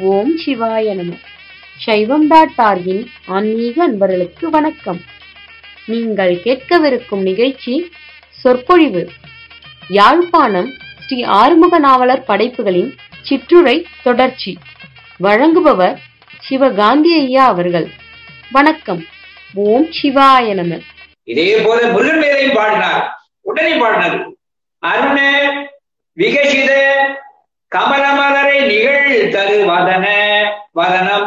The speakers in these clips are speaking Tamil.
ஓம் சிவாய நம சைவம் டாட் டார்கின் ஆன்மீக அன்பர்களுக்கு வணக்கம் நீங்கள் கேட்கவிருக்கும் நிகழ்ச்சி சொற்பொழிவு யாழ்ப்பாணம் ஸ்ரீ ஆறுமுக நாவலர் படைப்புகளின் சிற்றுரை தொடர்ச்சி வழங்குபவர் சிவகாந்தி ஐயா அவர்கள் வணக்கம் ஓம் சிவாய நம இதே போல முருகன் வேலையும் பாடினார் உடனே பாடினார் அருண விகசித கமலமலரை நிகழ் தரு வதன வதனம்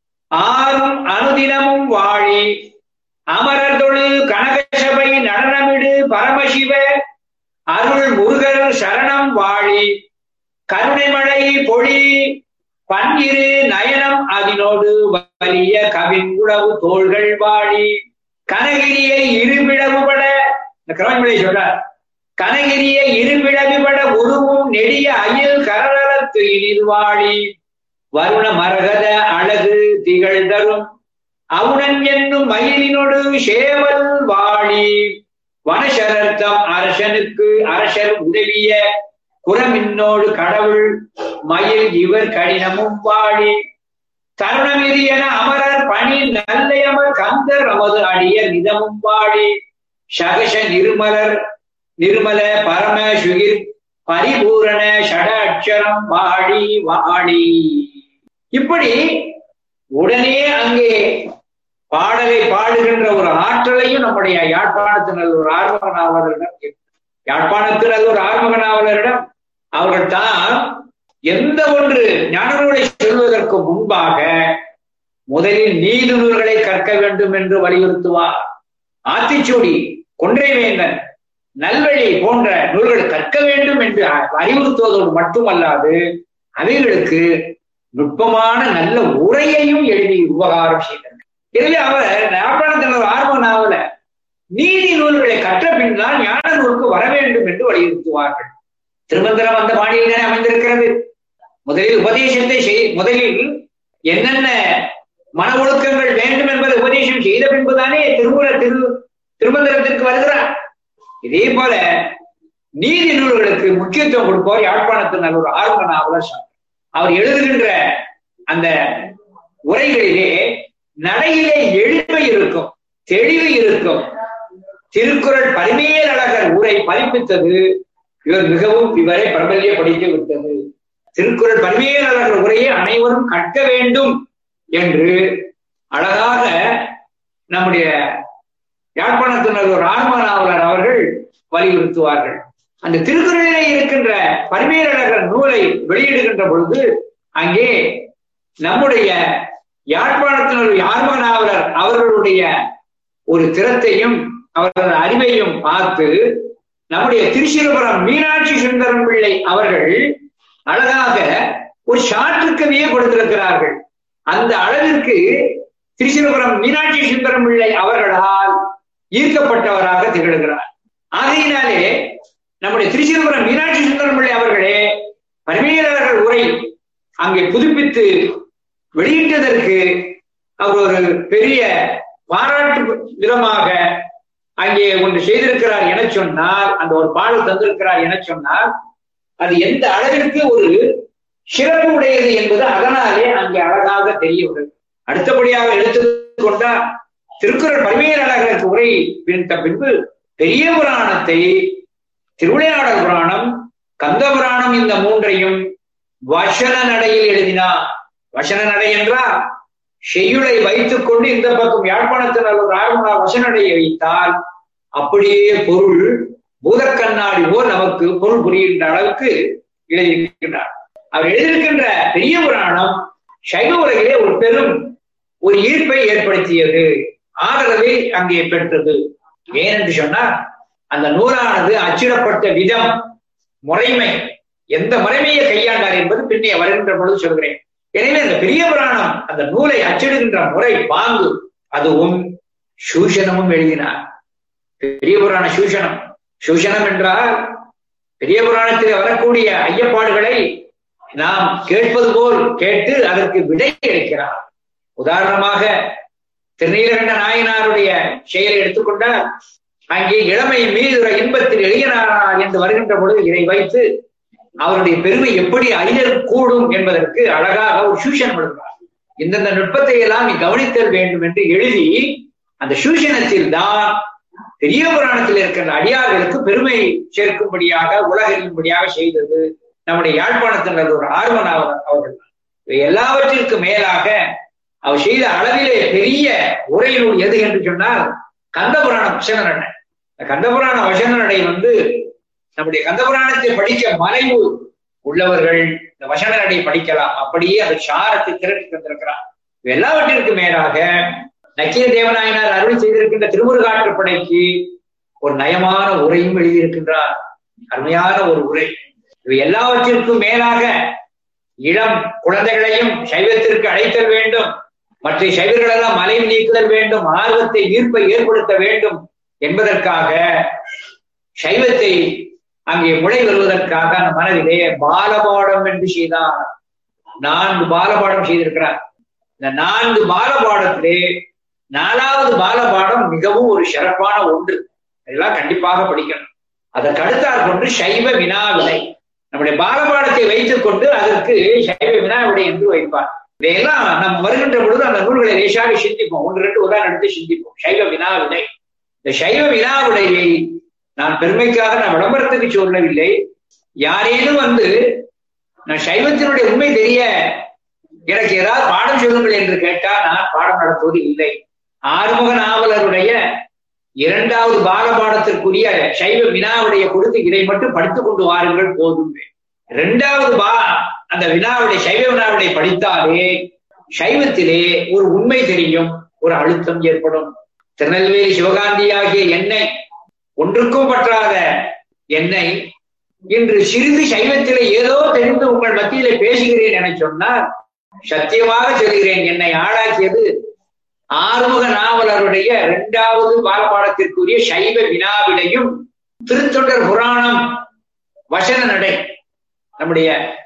ஆறும் அனுதினமும் வாழி அமரர் தொழு கனகசபை நடனமிடு பரமசிவ அருள் முருகர் சரணம் வாழி கருணைமழை பொழி பன்னிரு நயனம் அதனோடு வலிய கவின் உழவு தோள்கள் வாழி கனகிரியை இருபிளவுபட இந்த கிரமங்களை சொல்றார் கனகிரியை இருபிளவுபட உருவும் நெடிய அயில் கரளத்து இனிது வாழி வருண மரகத அழகு திகழ் தரும் அவுணன் என்னும் மயிலினோடு சேவல் வாழி வனசரர்த்தம் அரசனுக்கு அரசர் உதவிய குரமின்னோடு கடவுள் மயில் இவர் கடினமும் வாழி தருணமிது என அமரர் பணி நல்லையமர் கந்தர் நமது அடிய நிதமும் வாழி சகச நிர்மலர் நிர்மல பரம சுகிர் பரிபூரண ஷட அட்சரம் வாழி வாழி இப்படி உடனே அங்கே பாடலை பாடுகின்ற ஒரு ஆற்றலையும் நம்முடைய யாழ்ப்பாணத்தினர் ஒரு ஆர்வக நாவலரிடம் யாழ்ப்பாணத்தினர் ஒரு ஆர்வக நாவலரிடம் அவர்கள் தான் எந்த ஒன்று ஞானநூலை சொல்வதற்கு முன்பாக முதலில் நீதி நூல்களை கற்க வேண்டும் என்று வலியுறுத்துவார் ஆத்திச்சூடி கொன்றைவேந்தன் நல்வழி போன்ற நூல்களை கற்க வேண்டும் என்று அறிவுறுத்துவதோடு மட்டுமல்லாது அவைகளுக்கு நுட்பமான நல்ல உரையையும் எழுதி உபகாரம் செய்தனர் எனவே அவர் யாழ்ப்பாணத்தினர் ஆர்வ நாவல நீதி நூல்களை கற்ற பின் தான் ஞான நூலுக்கு வர வேண்டும் என்று வலியுறுத்துவார்கள் திருமந்திரம் அந்த பாணியிலே அமைந்திருக்கிறது முதலில் உபதேசத்தை செய் முதலில் என்னென்ன மன ஒழுக்கங்கள் வேண்டும் என்பதை உபதேசம் செய்த பின்புதானே திருமுற திரு திருமந்திரத்திற்கு வருகிறார் இதே போல நீதி நூல்களுக்கு முக்கியத்துவம் கொடுப்பவர் யாழ்ப்பாணத்தினர் ஒரு ஆர்வ நாவலர் அவர் எழுதுகின்ற அந்த உரைகளிலே நடையிலே எளிமை இருக்கும் தெளிவு இருக்கும் திருக்குறள் பரிமேல் அழகர் உரை பதிப்பித்தது இவர் மிகவும் இவரை பிரபல்யப்படுத்தி விட்டது திருக்குறள் பரிமேல் அழகர் உரையை அனைவரும் கற்க வேண்டும் என்று அழகாக நம்முடைய யாழ்ப்பாணத்தினர் ஒரு ஆன்ம நாவலர் அவர்கள் வலியுறுத்துவார்கள் அந்த திருக்குறளிலே இருக்கின்ற பரிமேலழகர் நூலை வெளியிடுகின்ற பொழுது அங்கே நம்முடைய யாழ்ப்பாணத்தினர் ஆன்ம நாவலர் அவர்களுடைய ஒரு திறத்தையும் அவர்கள் அறிவையும் பார்த்து நம்முடைய திருச்சிரபுரம் மீனாட்சி சுந்தரம் பிள்ளை அவர்கள் அழகாக ஒரு சாற்றுக்கவியே கொடுத்திருக்கிறார்கள் அந்த அளவிற்கு திருச்சிரபுரம் மீனாட்சி சுந்தரம் பிள்ளை அவர்களால் ஈர்க்கப்பட்டவராக திகழ்கிறார் ஆகையினாலே நம்முடைய திருச்சிரபுரம் மீனாட்சி சுந்தரம் பிள்ளை அவர்களே பரிமையாளர்கள் உரை அங்கே புதுப்பித்து வெளியிட்டதற்கு அவர் ஒரு பெரிய பாராட்டு விதமாக அங்கே ஒன்று செய்திருக்கிறார் என சொன்னால் அந்த ஒரு பாடல் தந்திருக்கிறார் என சொன்னால் அது எந்த அளவிற்கு ஒரு சிறப்பு உடையது என்பது அதனாலே அங்கே அழகாக தெரிய வருது அடுத்தபடியாக எடுத்துக்கொண்டால் திருக்குறள் பரிமையாளர்களுக்கு உரை பின்ன பின்பு பெரிய புராணத்தை திருவிளையாடல் புராணம் கந்த புராணம் இந்த மூன்றையும் வசன நடையில் எழுதினார் வசன நடை என்றால் செய்யுளை வைத்துக் கொண்டு இந்த பக்கம் யாழ்ப்பாணத்தினர் ஒரு ஆர்வனா வசனடையை வைத்தால் அப்படியே பொருள் பூதக்கண்ணாடி போல் நமக்கு பொருள் புரிகின்ற அளவுக்கு எழுதியிருக்கின்றார் அவர் எழுதியிருக்கின்ற பெரிய புராணம் சைவ உலகிலே ஒரு பெரும் ஒரு ஈர்ப்பை ஏற்படுத்தியது ஆதரவை அங்கே பெற்றது ஏனென்று சொன்னால் அந்த நூலானது அச்சிடப்பட்ட விதம் முறைமை எந்த முறைமையை கையாண்டார் என்பது பின்னே வருகின்ற பொழுது சொல்கிறேன் எனவே அந்த பெரிய புராணம் அந்த நூலை அச்சிடுகின்ற முறை பாங்கு அதுவும் சூஷனமும் எழுதினார் பெரிய புராண சூஷனம் சூஷனம் என்றால் பெரிய புராணத்தில் வரக்கூடிய ஐயப்பாடுகளை நாம் கேட்பது போல் கேட்டு அதற்கு விடை கிடைக்கிறார் உதாரணமாக திருநீலகண்ட நாயனாருடைய செயலை எடுத்துக்கொண்டால் அங்கே இளமை மீதுர இன்பத்தில் எளியனாரார் என்று வருகின்ற பொழுது இதை வைத்து அவருடைய பெருமை எப்படி அறிதல் கூடும் என்பதற்கு அழகாக ஒரு சூஷன் கொடுக்கிறார் இந்தந்த நுட்பத்தை எல்லாம் நீ கவனித்தல் வேண்டும் என்று எழுதி அந்த சூஷனத்தில் தான் பெரிய புராணத்தில் இருக்கிற அடியார்களுக்கு பெருமை சேர்க்கும்படியாக உலகறியும்படியாக செய்தது நம்முடைய யாழ்ப்பாணத்தினர் ஒரு ஆர்வனாவர் அவர்கள் இவை எல்லாவற்றிற்கு மேலாக அவர் செய்த அளவிலே பெரிய உரை நூல் எது என்று சொன்னால் கந்தபுராண வசன நடை இந்த கந்தபுராண வசன நடை வந்து நம்முடைய கந்தபுராணத்தை படிக்க மறைவு உள்ளவர்கள் இந்த வசன நடை படிக்கலாம் அப்படியே அந்த சாரத்தை திரட்டி தந்திருக்கிறார் இவை எல்லாவற்றிற்கு மேலாக நக்கீர தேவநாயனார் அருள் செய்திருக்கின்ற திருமுருகாற்றுப்படைக்கு ஒரு நயமான உரையும் எழுதியிருக்கின்றார் அருமையான ஒரு உரை இவை எல்லாவற்றிற்கும் மேலாக இளம் குழந்தைகளையும் சைவத்திற்கு அழைத்தல் வேண்டும் மற்ற சைவர்களெல்லாம் மலையும் நீக்குதல் வேண்டும் ஆர்வத்தை ஈர்ப்பை ஏற்படுத்த வேண்டும் என்பதற்காக சைவத்தை அங்கே முளை வருவதற்காக அந்த மனதிலே பாலபாடம் என்று செய்தார் நான்கு பாலபாடம் செய்திருக்கிறார் இந்த நான்கு பாலபாடத்திலே நாலாவது பாலபாடம் மிகவும் ஒரு சிறப்பான ஒன்று இதெல்லாம் கண்டிப்பாக படிக்கணும் அதற்கு அடுத்தாற் கொண்டு சைவ வினாவிலை நம்முடைய பாலபாடத்தை வைத்துக் கொண்டு அதற்கு சைவ வினாவிடை என்று வைப்பார் இதையெல்லாம் நம்ம வருகின்ற பொழுது அந்த நூல்களை லேசாக சிந்திப்போம் ஒன்று ரெண்டு உதாரணம் எடுத்து சிந்திப்போம் சைவ வினாவிடை இந்த சைவ வினாவிடையை நான் பெருமைக்காக நான் விளம்பரத்துக்கு சொல்லவில்லை யாரேனும் வந்து நான் சைவத்தினுடைய உண்மை தெரிய எனக்கு ஏதாவது பாடம் சொல்லுங்கள் என்று கேட்டால் நான் பாடம் நடத்துவது இல்லை ஆறுமுக நாவலருடைய இரண்டாவது பாலபாடத்திற்குரிய சைவ வினாவுடைய கொடுத்து இதை மட்டும் படித்துக் கொண்டு வாருங்கள் போதும் இரண்டாவது பா அந்த வினாவுடைய சைவ வினாவுடைய படித்தாலே சைவத்திலே ஒரு உண்மை தெரியும் ஒரு அழுத்தம் ஏற்படும் திருநெல்வேலி சிவகாந்தி ஆகிய எண்ணெய் ஒன்றுக்கும் பற்றாத எண்ணெய் இன்று சிறிது சைவத்திலே ஏதோ தெரிந்து உங்கள் மத்தியிலே பேசுகிறேன் என சொன்னால் சத்தியமாக சொல்கிறேன் என்னை ஆளாக்கியது ஆறுமுக நாவலருடைய இரண்டாவது பாலபாடத்திற்குரிய சைவ வினாவிடையும் திருத்தொண்டர் புராணம் வசன நடை நம்முடைய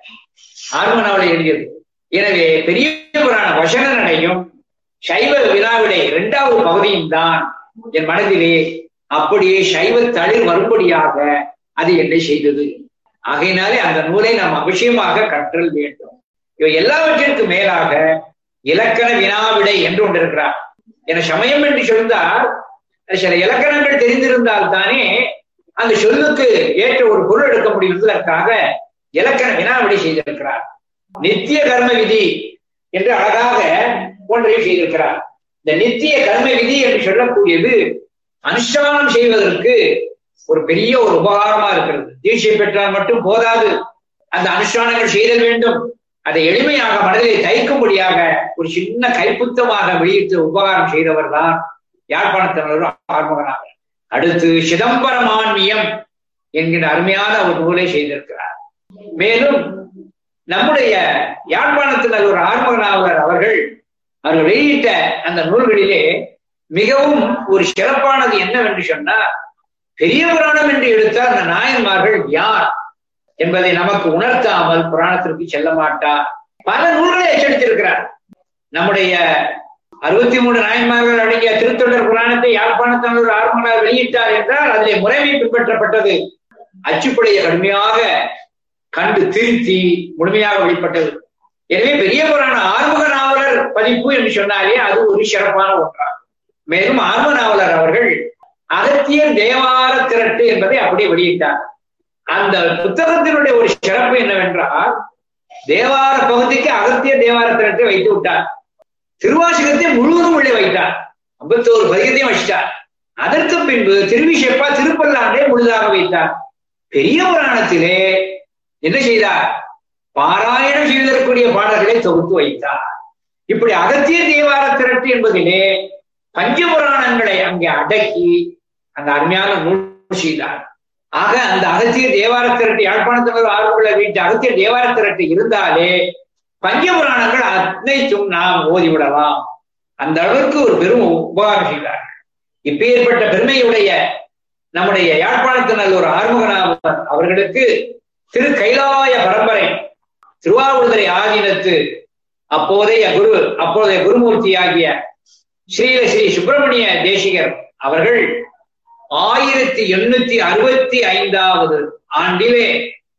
ஆறுமுக நாவலை எழுதியது எனவே பெரிய புராண வசன நடையும் சைவ வினாவிடை இரண்டாவது பகுதியும் தான் என் மனதிலே அப்படியே சைவ தளிர் வரும்படியாக அது என்னை செய்தது ஆகையினாலே அந்த நூலை நாம் அவசியமாக கற்றல் வேண்டும் இவை எல்லாவற்றிற்கு மேலாக இலக்கண வினாவிடை என்று ஒன்று இருக்கிறார் என சமயம் என்று சொன்னால் சில இலக்கணங்கள் தெரிந்திருந்தால் தானே அந்த சொல்லுக்கு ஏற்ற ஒரு பொருள் எடுக்க முடியும் என்பதற்காக இலக்கண வினாவிடை செய்திருக்கிறார் நித்திய கர்ம விதி என்று அழகாக ஒன்றையும் செய்திருக்கிறார் இந்த நித்திய கர்ம விதி என்று சொல்லக்கூடியது அனுஷ்டானம் செய்வதற்கு ஒரு பெரிய ஒரு உபகாரமா இருக்கிறது தீட்சை பெற்றால் மட்டும் போதாது அந்த அனுஷ்டானங்கள் செய்தல் வேண்டும் அதை எளிமையாக மனதிலே தைக்கும்படியாக ஒரு சின்ன கைப்புத்தமாக வெளியிட்டு உபகாரம் செய்தவர் தான் யாழ்ப்பாணத்தினர் ஆர்மகனாக அடுத்து சிதம்பரமான்மியம் என்கிற அருமையான ஒரு நூலை செய்திருக்கிறார் மேலும் நம்முடைய யாழ்ப்பாணத்தினர் ஒரு ஆர்மகனாவர் அவர்கள் அவர்கள் வெளியிட்ட அந்த நூல்களிலே மிகவும் ஒரு சிறப்பானது என்னவென்று சொன்னால் பெரிய புராணம் என்று எடுத்தால் அந்த நாயன்மார்கள் யார் என்பதை நமக்கு உணர்த்தாமல் புராணத்திற்கு செல்ல மாட்டார் பல நூல்களை எச்சரித்திருக்கிறார் நம்முடைய அறுபத்தி மூணு நாயன்மார்கள் அடங்கிய திருத்தொண்டர் புராணத்தை யாழ்ப்பாணத்தில் ஒரு ஆர்மனார் வெளியிட்டார் என்றால் அதிலே முறைமை பின்பற்றப்பட்டது அச்சுப்படையை கடுமையாக கண்டு திருத்தி முழுமையாக வெளிப்பட்டது எனவே பெரிய புராண ஆறுமுக நாவலர் பதிப்பு என்று சொன்னாலே அது ஒரு சிறப்பான ஒன்றாகும் மேலும் ஆர்வ நாவலர் அவர்கள் அகத்தியர் தேவார திரட்டு என்பதை அப்படியே வெளியிட்டார் அந்த புத்தகத்தினுடைய ஒரு சிறப்பு என்னவென்றால் தேவார பகுதிக்கு அகத்திய தேவார திரட்டை வைத்து விட்டார் திருவாசகத்தை முழுவதும் உள்ளே வைத்தார் ஐம்பத்தோரு பதிகத்தையும் வச்சிட்டார் அதற்கு பின்பு திருவிஷப்பா திருப்பல்லாண்டே முழுதாக வைத்தார் பெரிய புராணத்திலே என்ன செய்தார் பாராயணம் செய்வதற்குரிய பாடல்களை தொகுத்து வைத்தார் இப்படி அகத்திய தேவார திரட்டு என்பதிலே பஞ்சபுராணங்களை அங்கே அடக்கி அந்த அருமையான நூல் செய்தார் ஆக அந்த அகத்திய தேவார திரட்டு யாழ்ப்பாணத்தில் ஆர்வமுள்ள வீட்டு அகத்திய தேவார திரட்டு இருந்தாலே பஞ்சபுராணங்கள் அனைத்தும் நாம் ஓதிவிடலாம் அந்த அளவுக்கு ஒரு பெரும் உபகாரம் செய்தார் இப்பேற்பட்ட பெருமையுடைய நம்முடைய யாழ்ப்பாணத்தினர் ஒரு ஆறுமுகநாதர் அவர்களுக்கு திரு கைலாய பரம்பரை திருவாவூர்துறை ஆதீனத்து அப்போதைய குரு அப்போதைய குருமூர்த்தி ஆகிய ஸ்ரீல ஸ்ரீ சுப்பிரமணிய தேசிகர் அவர்கள் ஆயிரத்தி எண்ணூத்தி அறுபத்தி ஐந்தாவது ஆண்டிலே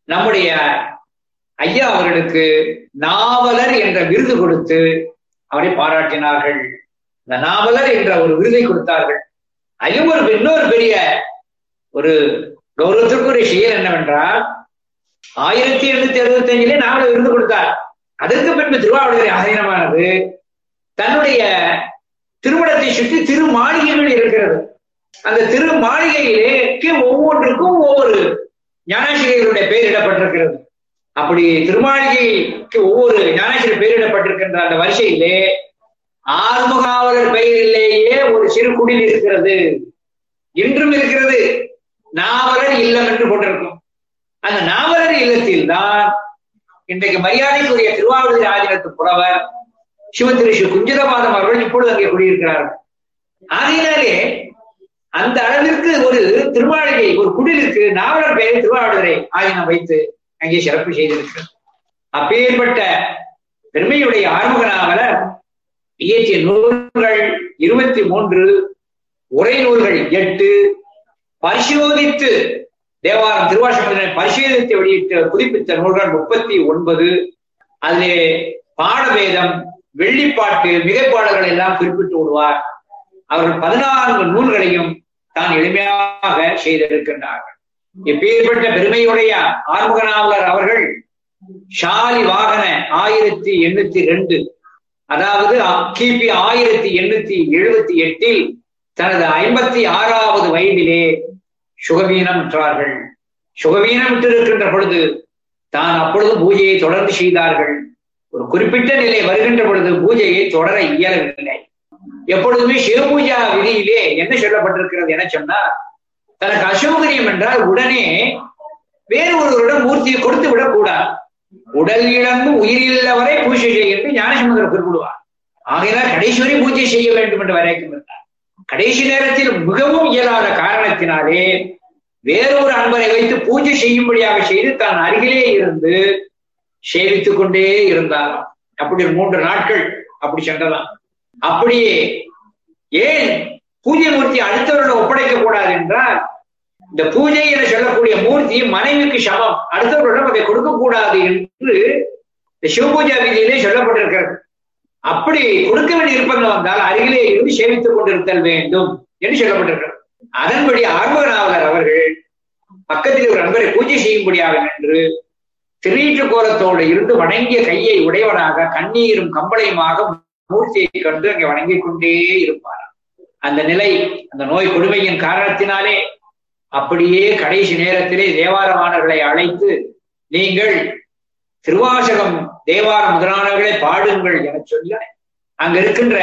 நம்முடைய ஐயா அவர்களுக்கு நாவலர் என்ற விருது கொடுத்து அவரை பாராட்டினார்கள் இந்த நாவலர் என்ற ஒரு விருதை கொடுத்தார்கள் அதிலும் ஒரு இன்னொரு பெரிய ஒரு கௌரவத்திற்குரிய செயல் என்னவென்றால் ஆயிரத்தி எண்ணூத்தி அறுபத்தி அஞ்சிலே நாவல விருது கொடுத்தார் அதற்கு பின்பு திருவாவூரை ஆதீனமானது தன்னுடைய திருமணத்தை சுற்றி திரு மாளிகைகள் இருக்கிறது அந்த திரு மாளிகையிலே ஒவ்வொன்றுக்கும் ஒவ்வொரு ஞானாசிரியர்களுடைய பெயரிடப்பட்டிருக்கிறது அப்படி திருமாளிகைக்கு ஒவ்வொரு ஞானாசிரியர் பெயரிடப்பட்டிருக்கின்ற அந்த வரிசையிலே ஆறுமுகாவலர் பெயரிலேயே ஒரு சிறு குடில் இருக்கிறது இன்றும் இருக்கிறது நாவலர் இல்லம் என்று போட்டிருக்கும் அந்த நாவலர் இல்லத்தில் தான் இன்றைக்கு மரியாதைக்குரிய திருவாவூர் ஆதீனத்து புலவர் சிவத்திரு ஸ்ரீ குஞ்சிதபாதம் அவர்கள் இப்பொழுது அங்கே குடியிருக்கிறார்கள் ஆகையினாலே அந்த அளவிற்கு ஒரு திருமாளிகை ஒரு குடிலுக்கு நாவலர் பெயரை திருவாவூரை ஆதீனம் வைத்து அங்கே சிறப்பு செய்திருக்கிறது அப்பேற்பட்ட பெருமையுடைய ஆறுமுக நாவலர் இயற்றிய நூல்கள் இருபத்தி மூன்று உரை நூல்கள் எட்டு பரிசோதித்து தேவாரம் திருவாசகத்தினை பரிசோதித்து வெளியிட்ட புதுப்பித்த நூல்கள் முப்பத்தி ஒன்பது அதிலே பாடவேதம் வெள்ளிப்பாட்டு மிகைப்பாடல்கள் எல்லாம் குறிப்பிட்டு விடுவார் அவர்கள் பதினான்கு நூல்களையும் தான் எளிமையாக செய்திருக்கின்றார்கள் எப்பேற்பட்ட பெருமையுடைய ஆறுமுக நாவலர் அவர்கள் ஷாலி வாகன ஆயிரத்தி எண்ணூத்தி ரெண்டு அதாவது கிபி ஆயிரத்தி எண்ணூத்தி எழுபத்தி எட்டில் தனது ஐம்பத்தி ஆறாவது வயதிலே சுகவீனம் விற்றார்கள் சுகவீனம் விட்டிருக்கின்ற பொழுது தான் அப்பொழுது பூஜையை தொடர்ந்து செய்தார்கள் ஒரு குறிப்பிட்ட நிலை வருகின்ற பொழுது பூஜையை தொடர இயலவில்லை எப்பொழுதுமே சிவபூஜா விதியிலே என்ன சொல்லப்பட்டிருக்கிறது என சொன்னா தனக்கு அசௌகரியம் என்றால் உடனே வேறு ஒருவரிடம் மூர்த்தியை கொடுத்து விடக்கூடாது உடல் இழந்து உயிரில்லவரை பூஜை செய்ய என்று ஞானசமுதர் குறிப்பிடுவார் ஆகையினால் கடைசி வரை பூஜை செய்ய வேண்டும் என்று வரைக்கும் இருந்தார் கடைசி நேரத்தில் மிகவும் இயலாத காரணத்தினாலே வேறொரு அன்பரை வைத்து பூஜை செய்யும்படியாக செய்து தான் அருகிலே இருந்து சேவித்துக் கொண்டே இருந்தார் அப்படி மூன்று நாட்கள் அப்படி சென்றதாம் அப்படியே ஏன் பூஜை மூர்த்தி அடுத்தவர்களிடம் ஒப்படைக்க கூடாது என்றால் இந்த பூஜை என சொல்லக்கூடிய மூர்த்தி மனைவிக்கு சமம் அடுத்தவர்களிடம் அதை கொடுக்க கூடாது என்று இந்த சிவபூஜா விதியிலே சொல்லப்பட்டிருக்கிறது அப்படி கொடுக்க வேண்டிய நிர்பந்தம் வந்தால் அருகிலே இருந்து சேவித்துக் கொண்டிருத்தல் வேண்டும் என்று சொல்லப்பட்டிருக்கிறது அதன்படி ஆர்வநாவலர் அவர்கள் பக்கத்தில் ஒரு நண்பரை பூஜை செய்யும்படியாக என்று திருநீற்று கோலத்தோடு இருந்து வணங்கிய கையை உடையவனாக கண்ணீரும் கம்பளையுமாக மூர்த்தியை கண்டு அங்கே வணங்கிக் கொண்டே இருப்பார் அந்த நிலை அந்த நோய் கொடுமையின் காரணத்தினாலே அப்படியே கடைசி நேரத்திலே தேவாரமானர்களை அழைத்து நீங்கள் திருவாசகம் தேவார முதலானவர்களை பாடுங்கள் என சொல்ல அங்க இருக்கின்ற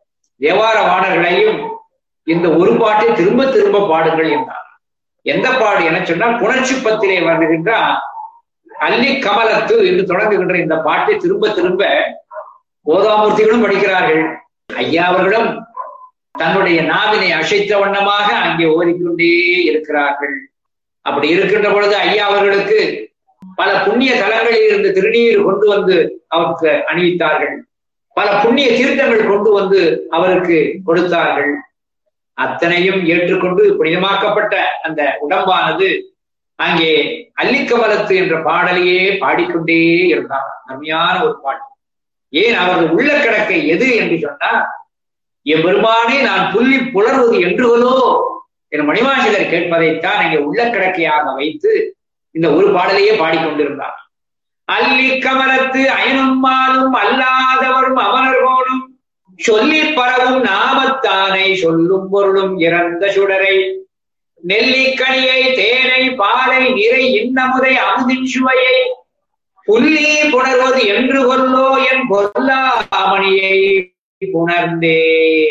தேவாரவாணர்களையும் இந்த ஒரு பாட்டை திரும்ப திரும்ப பாடுங்கள் என்றார் எந்த பாடு என சொன்னால் புணர்ச்சி பத்திலே வருகின்ற அல்லி கமலத்து என்று தொடங்குகின்ற இந்த பாட்டை திரும்ப திரும்ப போதாமூர்த்திகளும் படிக்கிறார்கள் ஐயா அவர்களும் தன்னுடைய நாவினை அசைத்த வண்ணமாக அங்கே ஓதிக்கொண்டே இருக்கிறார்கள் அப்படி இருக்கின்ற பொழுது ஐயா அவர்களுக்கு பல புண்ணிய தலங்களில் இருந்து திருநீர் கொண்டு வந்து அவருக்கு அணிவித்தார்கள் பல புண்ணிய தீர்த்தங்கள் கொண்டு வந்து அவருக்கு கொடுத்தார்கள் அத்தனையும் ஏற்றுக்கொண்டு புனிதமாக்கப்பட்ட அந்த உடம்பானது அங்கே அல்லிக்கமலத்து என்ற பாடலையே பாடிக்கொண்டே இருந்தார் அருமையான ஒரு பாட்டு ஏன் அவரது உள்ள கிடக்கை எது என்று சொன்னால் எவ்வெருமானே நான் புள்ளி புலர்வது என்றுகளோ என் மணிவாசகர் கேட்பதைத்தான் அங்கே உள்ள கிடக்கையாக வைத்து இந்த ஒரு பாடலையே பாடிக்கொண்டிருந்தார் அல்லி கமலத்து அயனும்மாலும் அல்லாதவரும் அமரர்கோனும் சொல்லி பரவும் நாமத்தானை சொல்லும் பொருளும் இறந்த சுடரை நெல்லிக்கனியை தேனை பாலை நிறை இன்னமுதை அமுதின் சுவையை புள்ளி புணர்வது என்று கொல்லோ என் பொல்லாமணியை புணர்ந்தே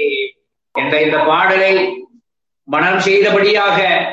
என்ற இந்த பாடலை மனம் செய்தபடியாக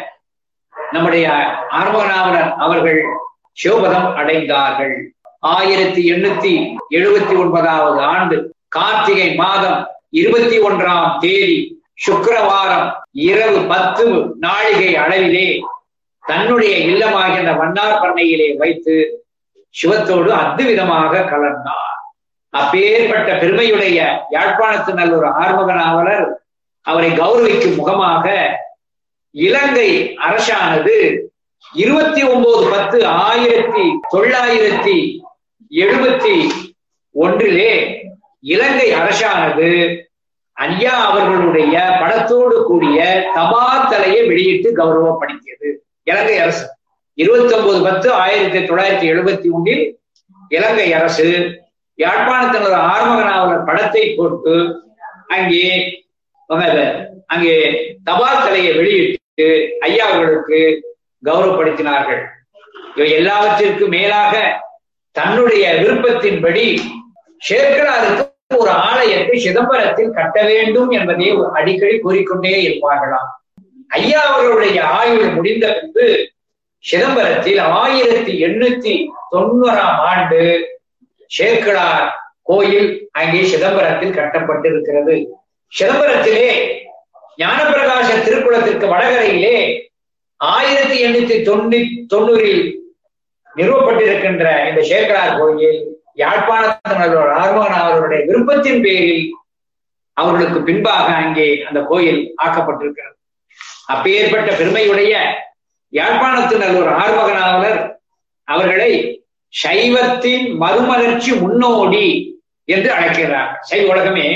நம்முடைய ஆர்வநாவலர் அவர்கள் சிவபதம் அடைந்தார்கள் ஆயிரத்தி எண்ணூத்தி எழுபத்தி ஒன்பதாவது ஆண்டு கார்த்திகை மாதம் இருபத்தி ஒன்றாம் தேதி சுக்கரவாரம் இரவு பத்து நாழிகை அளவிலே தன்னுடைய இல்லமாகின்ற மன்னார் பண்ணையிலே வைத்து சிவத்தோடு அத்துவிதமாக கலந்தார் அப்பேற்பட்ட பெருமையுடைய யாழ்ப்பாணத்து நல்லொரு ஆர்வக நாவலர் அவரை கௌரவிக்கும் முகமாக இலங்கை அரசானது இருபத்தி ஒன்பது பத்து ஆயிரத்தி தொள்ளாயிரத்தி எழுபத்தி ஒன்றிலே இலங்கை அரசானது ஐயா அவர்களுடைய படத்தோடு கூடிய தபால் தலையை வெளியிட்டு கௌரவப்படுத்தியது இலங்கை அரசு இருபத்தி ஒன்பது பத்து ஆயிரத்தி தொள்ளாயிரத்தி எழுபத்தி ஒன்றில் இலங்கை அரசு யாழ்ப்பாணத்தின் ஒரு ஆர்மகனாவலர் படத்தை போட்டு அங்கே அங்கே தபால் தலையை வெளியிட்டு ஐயா அவர்களுக்கு கௌரவப்படுத்தினார்கள் இவை எல்லாவற்றிற்கும் மேலாக தன்னுடைய விருப்பத்தின்படி சேர்க்கலாருக்கு ஒரு ஆலயத்தை சிதம்பரத்தில் கட்ட வேண்டும் என்பதை அடிக்கடி கூறிக்கொண்டே இருப்பார்களாம் ஐயா அவர்களுடைய ஆயுள் முடிந்த பின்பு சிதம்பரத்தில் ஆயிரத்தி எண்ணூத்தி தொண்ணூறாம் ஆண்டு சேர்க்கலார் கோயில் அங்கே சிதம்பரத்தில் கட்டப்பட்டிருக்கிறது சிதம்பரத்திலே ஞானப்பிரகாச திருக்குளத்திற்கு வடகரையிலே ஆயிரத்தி எண்ணூத்தி தொண்ணூத்தி தொண்ணூறில் நிறுவப்பட்டிருக்கின்ற இந்த சேர்க்கலார் கோயில் யாழ்ப்பாணத்தினர் ஆர்வகன் அவர்களுடைய விருப்பத்தின் பேரில் அவர்களுக்கு பின்பாக அங்கே அந்த கோயில் ஆக்கப்பட்டிருக்கிறது அப்பேற்பட்ட பெருமையுடைய யாழ்ப்பாணத்து நல்லூர் ஆர்வகனாவலர் அவர்களை சைவத்தின் மறுமலர்ச்சி முன்னோடி என்று அழைக்கிறார் சைவ உலகமே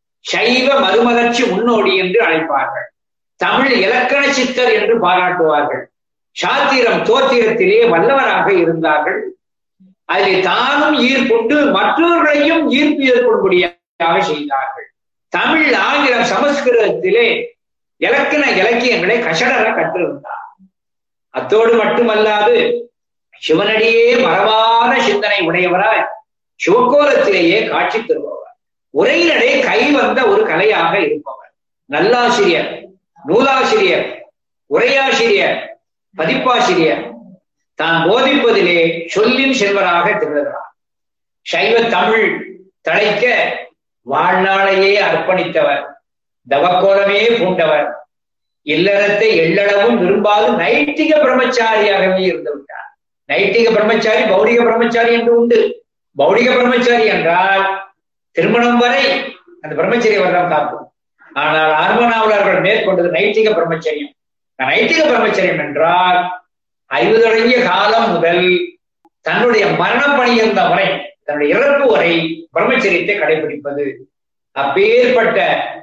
சைவ மறுமலர்ச்சி முன்னோடி என்று அழைப்பார்கள் தமிழ் இலக்கண சித்தர் என்று பாராட்டுவார்கள் சாத்திரம் தோத்திரத்திலே வல்லவராக இருந்தார்கள் அதில் தானும் ஈர்ப்புண்டு மற்றவர்களையும் ஈர்ப்பு ஏற்படும்படியாக செய்தார்கள் தமிழ் ஆங்கிலம் சமஸ்கிருதத்திலே இலக்கண இலக்கியங்களை கஷடர கற்றிருந்தார் அத்தோடு மட்டுமல்லாது சிவனடியே மரபான சிந்தனை உடையவராய் சிவக்கோலத்திலேயே காட்சி தருபவர் உரையினடே கை வந்த ஒரு கலையாக இருப்பவர் நல்லாசிரியர் நூலாசிரியர் உரையாசிரியர் பதிப்பாசிரியர் தான் போதிப்பதிலே சொல்லின் செல்வராக திகழ்கிறார் சைவ தமிழ் தழைக்க வாழ்நாளையே அர்ப்பணித்தவர் தவக்கோலமே பூண்டவர் இல்லறத்தை எள்ளளவும் விரும்பாது நைட்டிக பிரம்மச்சாரியாகவே இருந்து விட்டார் நைட்டிக பிரம்மச்சாரி பௌடிக பிரம்மச்சாரி என்று உண்டு பௌடிக பிரம்மச்சாரி என்றால் திருமணம் வரை அந்த பிரம்மச்சரிய வர்ணம் காக்கும் ஆனால் ஆர்வனாவலர்கள் மேற்கொண்டது நைட்டிக பிரம்மச்சரியம் நைட்டிக பிரம்மச்சரியம் என்றால் அறிவு தொடங்கிய காலம் முதல் தன்னுடைய மரணம் பணியிருந்த வரை தன்னுடைய இறப்பு வரை பிரம்மச்சரியத்தை கடைபிடிப்பது அப்பேற்பட்ட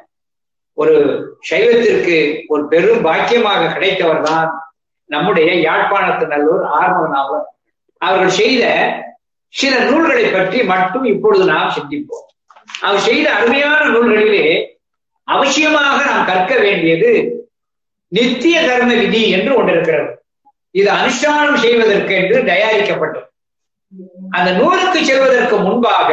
ஒரு சைவத்திற்கு ஒரு பெரும் பாக்கியமாக கிடைத்தவர் தான் நம்முடைய யாழ்ப்பாணத்து நல்லூர் ஆர்வனாவர் அவர்கள் செய்த சில நூல்களை பற்றி மட்டும் இப்பொழுது நாம் சிந்திப்போம் அவர் செய்த அருமையான நூல்களிலே அவசியமாக நாம் கற்க வேண்டியது நித்திய கர்ம விதி என்று ஒன்று இருக்கிறது இது அனுஷ்டானம் செய்வதற்கு என்று தயாரிக்கப்பட்டது அந்த நூலுக்கு செல்வதற்கு முன்பாக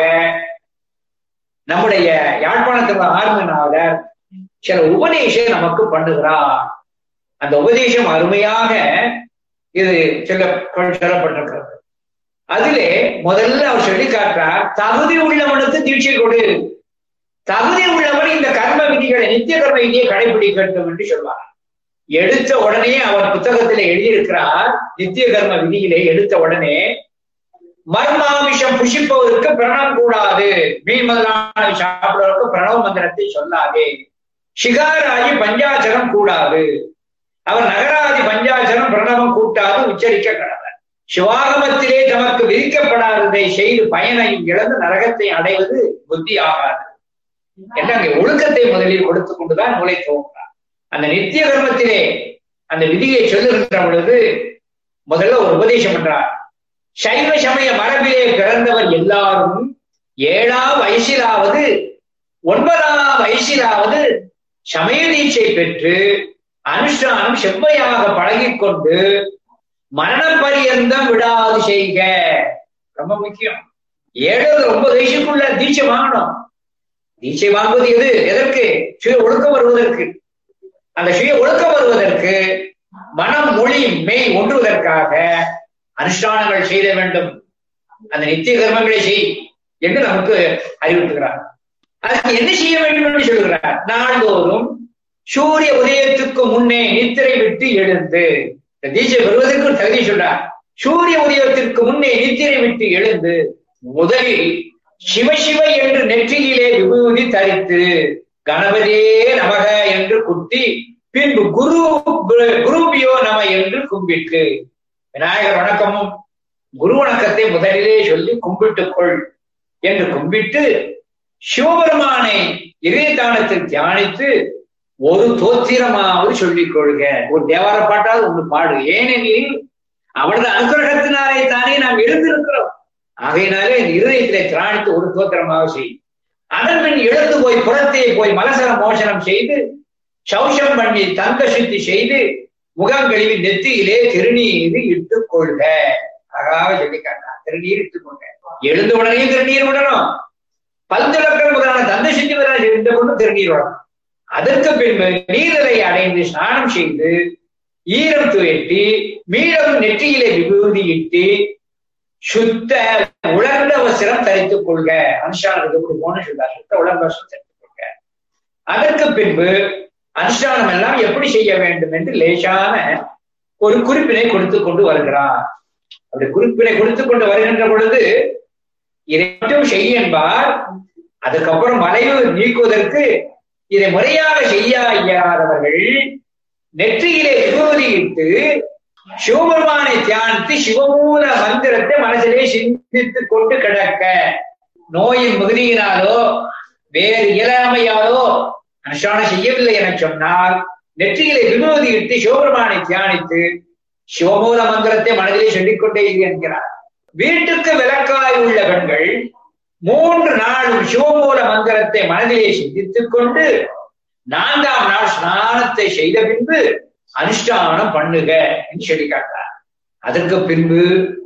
நம்முடைய யாழ்ப்பாணத்தில் ஆர்மனாளர் சில உபதேசம் நமக்கு பண்ணுகிறார் அந்த உபதேசம் அருமையாக இது சொல்ல சொல்லப்பட்டிருக்கிறது அதிலே முதல்ல அவர் சொல்லி காட்டுறார் தகுதி உள்ளவனுக்கு தீட்சை கொடு தகுதி உள்ளவன் இந்த கர்ம விதிகளை நித்திய கர்ம விதியை கடைபிடிக்க வேண்டும் என்று சொல்வார் எடுத்த உடனே அவர் புத்தகத்திலே எழுதியிருக்கிறார் நித்திய கர்ம விதியிலே எடுத்த உடனே மர்மாமிஷம் புஷிப்பவருக்கு பிரணம் கூடாது மீன் முதலான சாப்பிடுவதற்கு பிரணவ மந்திரத்தை சொல்லாதே சிகாராகி பஞ்சாச்சரம் கூடாது அவர் நகராதி பஞ்சாச்சரம் பிரணவம் கூட்டாது உச்சரிக்க கடவர் சிவாகமத்திலே தமக்கு விதிக்கப்படாததை செய்து பயனையும் இழந்து நரகத்தை அடைவது புத்தி ஆகாது என்று அங்கே ஒழுக்கத்தை முதலில் கொடுத்துக் கொண்டுதான் நூலை துவங்குறார் அந்த நித்திய கர்மத்திலே அந்த விதியை சொல்லுகின்ற பொழுது முதல்ல ஒரு உபதேசம் பண்றார் சைவ சமய மரபிலே பிறந்தவர் எல்லாரும் ஏழாம் வயசிலாவது ஒன்பதாம் வயசிலாவது சமய நீச்சை பெற்று அனுஷ்டானம் செவ்வையாக பழகிக்கொண்டு மரண பரியந்தம் விடாது செய்க ரொம்ப முக்கியம் ஏழு ஒன்பது வயசுக்குள்ள தீட்சை வாங்கணும் தீட்சை வாங்குவது எது எதற்கு சுய ஒழுக்கம் வருவதற்கு அந்த சுய ஒழுக்கம் வருவதற்கு மனம் மொழி மெய் ஒன்றுவதற்காக அனுஷ்டானங்கள் செய்த வேண்டும் அந்த நித்திய கர்மங்களை செய் என்று நமக்கு அறிவுறுத்துகிறார் அதுக்கு என்ன செய்ய வேண்டும் என்று சொல்கிறார் நாள்தோறும் சூரிய உதயத்துக்கு முன்னே நித்திரை விட்டு எழுந்து இந்த தீட்சை பெறுவதற்கு ஒரு தகுதி சொல்றார் சூரிய உதயத்திற்கு முன்னே நித்திரை விட்டு எழுந்து முதலில் சிவசிவ என்று நெற்றியிலே விபூதி தரித்து கணபதியே நமக என்று குத்தி பின்பு குரு குருபியோ நம என்று கும்பிட்டு விநாயகர் வணக்கமும் குரு வணக்கத்தை முதலிலே சொல்லி கும்பிட்டுக் கொள் என்று கும்பிட்டு சிவபெருமானை இதயதானத்தில் தியானித்து ஒரு தோத்திரமாவது சொல்லிக் கொள்க ஒரு தேவார பாட்டாவது ஒன்று பாடு ஏனெனில் அவரது அனுகிரகத்தினாலே தானே நாம் எழுந்திருக்கிறோம் ஆகையினாலே இந்த இருதயத்திலே திராணித்து ஒரு தோத்திரமாக செய் அதன் பின் எழுந்து போய் புறத்தே போய் மலசர மோசனம் செய்து சௌஷம் பண்ணி தங்க சுத்தி செய்து முகம் கழுவி நெத்தியிலே திருநீர் இட்டுக் கொள்க அழகாக சொல்லி காட்டான் திருநீர் இட்டுக் கொள்க எழுந்த உடனே திருநீர் விடணும் பல்திலக்கம் முதலான தந்த சுத்தி முதலான எழுந்த கொண்டு திருநீர் விடணும் அதற்கு பின்பு நீரலை அடைந்து ஸ்நானம் செய்து ஈரம் துயட்டி மீளம் நெற்றியிலே விபூதி இட்டு சுத்த உலர்ந்த வஸ்திரம் தரித்துக் கொள்க அனுஷ்டானத்துக்கு கொடுப்போம்னு சொல்றார் சுத்த உலர்ந்த வஸ்திரம் தரித்துக் கொள்க அதற்கு பின்பு அனுஷ்டானம் எல்லாம் எப்படி செய்ய வேண்டும் என்று லேசான ஒரு குறிப்பினை கொடுத்து கொண்டு வருகிறார் அப்படி குறிப்பினை கொடுத்து கொண்டு வருகின்ற பொழுது இதை மட்டும் செய்ய என்பார் அதுக்கப்புறம் மலைவு நீக்குவதற்கு இதை முறையாக செய்ய இயலாதவர்கள் நெற்றியிலே விபூதியிட்டு சிவபெருமானை தியானித்து சிவமூல மந்திரத்தை மனசிலே சிந்தித்துக் கொண்டு கிடக்க நோயின் மிகுதியினாலோ வேறு இயலாமையாலோ அனுஷ்டானம் செய்யவில்லை என சொன்னால் நெற்றியிலே விபூதியிட்டு சிவபெருமானை தியானித்து சிவமூல மந்திரத்தை மனதிலே சொல்லிக்கொண்டே என்கிறார் வீட்டுக்கு விளக்காய் உள்ள பெண்கள் மூன்று நாளும் சிவமூல மந்திரத்தை மனதிலே சிந்தித்துக் கொண்டு நான்காம் நாள் ஸ்நானத்தை செய்த பின்பு அனுஷ்டானம் பண்ணுக என்று சொல்லி காட்டார் அதற்கு பின்பு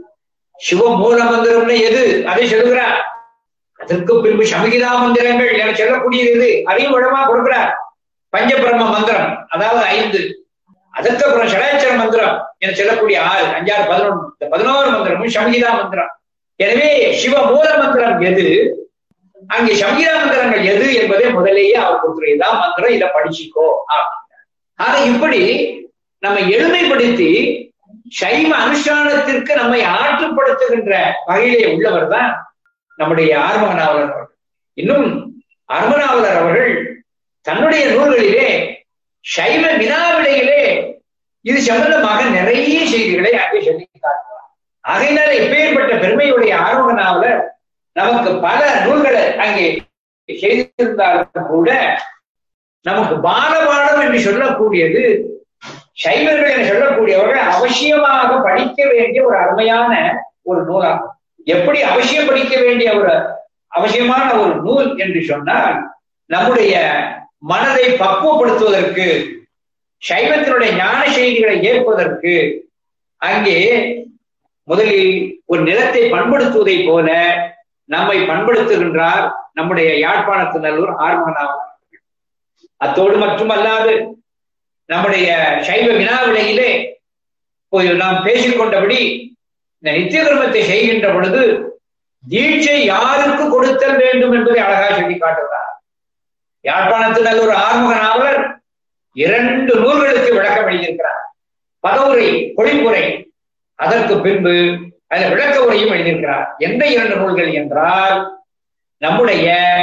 சிவ மூல மந்திரம்னு எது அதை சொல்லுகிறார் அதற்கு பின்பு சமகிதா மந்திரங்கள் என சொல்லக்கூடியது எது அதையும் விடமா கொடுக்கிறார் பஞ்சபிரம மந்திரம் அதாவது ஐந்து அதற்கு அப்புறம் ஷடாச்சர மந்திரம் என சொல்லக்கூடிய ஆறு அஞ்சாறு பதினொன்று இந்த பதினோரு மந்திரமும் சமகிதா மந்திரம் எனவே சிவ மூல மந்திரம் எது அங்கே சமீரா மந்திரங்கள் எது என்பதை முதலேயே அவர் கொடுத்துரு இதான் மந்திரம் இதை படிச்சுக்கோ அப்படின்னார் ஆக இப்படி நம்ம எளிமைப்படுத்தி சைவ அனுஷ்டானத்திற்கு நம்மை ஆற்றுப்படுத்துகின்ற வகையிலே உள்ளவர் தான் நம்முடைய ஆர்மகனாவலர் அவர்கள் இன்னும் அருமனாவலர் அவர்கள் தன்னுடைய நூல்களிலே சைவ வினாவிடையிலே இது சம்பந்தமாக நிறைய செய்திகளை அங்கே சொல்லி காட்டுவார் ஆகையினால இப்பேற்பட்ட பெருமையுடைய ஆர்வகனாவலர் நமக்கு பல நூல்களை அங்கே செய்திருந்தாலும் கூட நமக்கு பாலபாடம் என்று சொல்லக்கூடியது சைவர்கள் என சொல்லக்கூடியவர்கள் அவசியமாக படிக்க வேண்டிய ஒரு அருமையான ஒரு நூலாகும் எப்படி அவசியம் படிக்க வேண்டிய ஒரு அவசியமான ஒரு நூல் என்று சொன்னால் நம்முடைய மனதை பக்குவப்படுத்துவதற்கு சைவத்தினுடைய ஞான செய்திகளை ஏற்பதற்கு அங்கே முதலில் ஒரு நிலத்தை பண்படுத்துவதை போல நம்மை பண்படுத்துகின்றார் நம்முடைய யாழ்ப்பாணத்து நல்லூர் ஆர்மகனாவார் அத்தோடு மட்டுமல்லாது நம்முடைய சைவ வினாவிடையிலே நாம் பேசிக்கொண்டபடி இந்த நித்திய கர்மத்தை செய்கின்ற பொழுது தீட்சை யாருக்கு கொடுத்தல் வேண்டும் என்பதை அழகாக சொல்லி காட்டுகிறார் யாழ்ப்பாணத்து நல்லூர் ஆறுமுக நாவலர் இரண்டு நூல்களுக்கு விளக்கம் எழுதியிருக்கிறார் பதவுரை பொழிப்புரை அதற்கு பின்பு அதில் விளக்க உரையும் எழுதியிருக்கிறார் எந்த இரண்டு நூல்கள் என்றால் நம்முடைய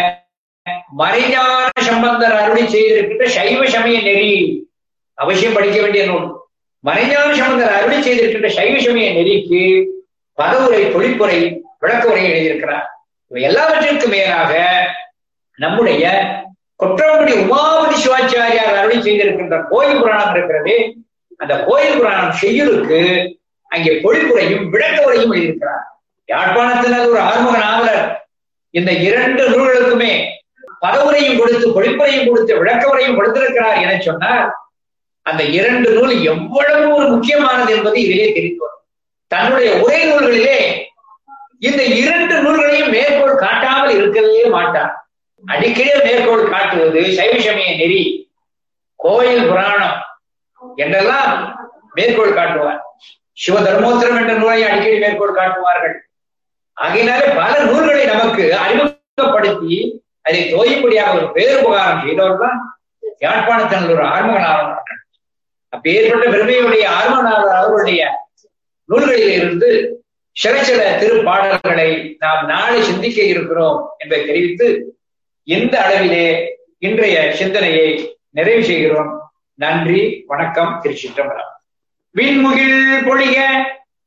மறைஞான சம்பந்தர் அருளி செய்திருக்கின்ற சைவ சமய நெறி அவசியம் படிக்க வேண்டிய நூல் மறைஞான சம்பந்தர் அருளி செய்திருக்கின்ற சைவ சமய நெறிக்கு பதவுரை பொழிப்புரை விளக்க உரை எழுதியிருக்கிறார் இவை எல்லாவற்றிற்கும் மேலாக நம்முடைய கொற்றங்குடி உமாபதி சிவாச்சாரியார் அருளி செய்திருக்கின்ற கோயில் புராணம் இருக்கிறது அந்த கோயில் புராணம் செய்யுளுக்கு அங்கே பொழிப்புரையும் விளக்க உரையும் எழுதியிருக்கிறார் யாழ்ப்பாணத்தினர் ஒரு ஆறுமுக நாவலர் இந்த இரண்டு நூல்களுக்குமே பதவுரையும் கொடுத்து பொழிப்புரையும் கொடுத்து விளக்க உரையும் கொடுத்திருக்கிறார் என சொன்னால் அந்த இரண்டு நூல் எவ்வளவு ஒரு முக்கியமானது என்பது இதிலே தெரிந்து வரும் தன்னுடைய உரை நூல்களிலே இந்த இரண்டு நூல்களையும் மேற்கோள் காட்டாமல் இருக்கவே மாட்டார் அடிக்கடி மேற்கோள் காட்டுவது சைவ சமய நெறி கோயில் புராணம் என்றெல்லாம் மேற்கோள் காட்டுவார் சிவ தர்மோத்தரம் என்ற நூலை அடிக்கடி மேற்கோள் காட்டுவார்கள் ஆகையினாலே பல நூல்களை நமக்கு அறிமுகப்படுத்தி அதை தோயும்படியாக ஒரு பேருபகாரம் செய்தவர் தான் யாழ்ப்பாணத்தின் ஒரு ஆர்மகனாளர் அப்பேற்பட்ட பெருமையுடைய ஆர்மகனாளர் அவருடைய நூல்களில் இருந்து சில சில திருப்பாடல்களை நாம் நாளை சிந்திக்க இருக்கிறோம் என்பதை தெரிவித்து இந்த அளவிலே இன்றைய சிந்தனையை நிறைவு செய்கிறோம் நன்றி வணக்கம் திருச்சிற்றம்பலம் விண்முகில் பொழிக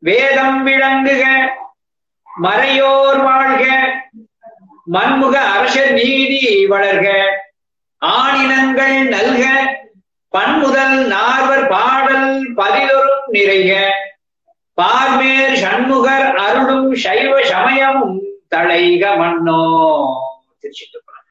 வேதம் விளங்குக மறையோர் வாழ்க மண்முக அரசர் நீதி வளர்க ஆணினங்கள் நல்க பன்முதல் நார்வர் பாடல் பதிலொரும் நிறைக பார்மேர் சண்முகர் அருளும் சைவ சமயமும் தலைக மன்னோ திருச்சிட்டு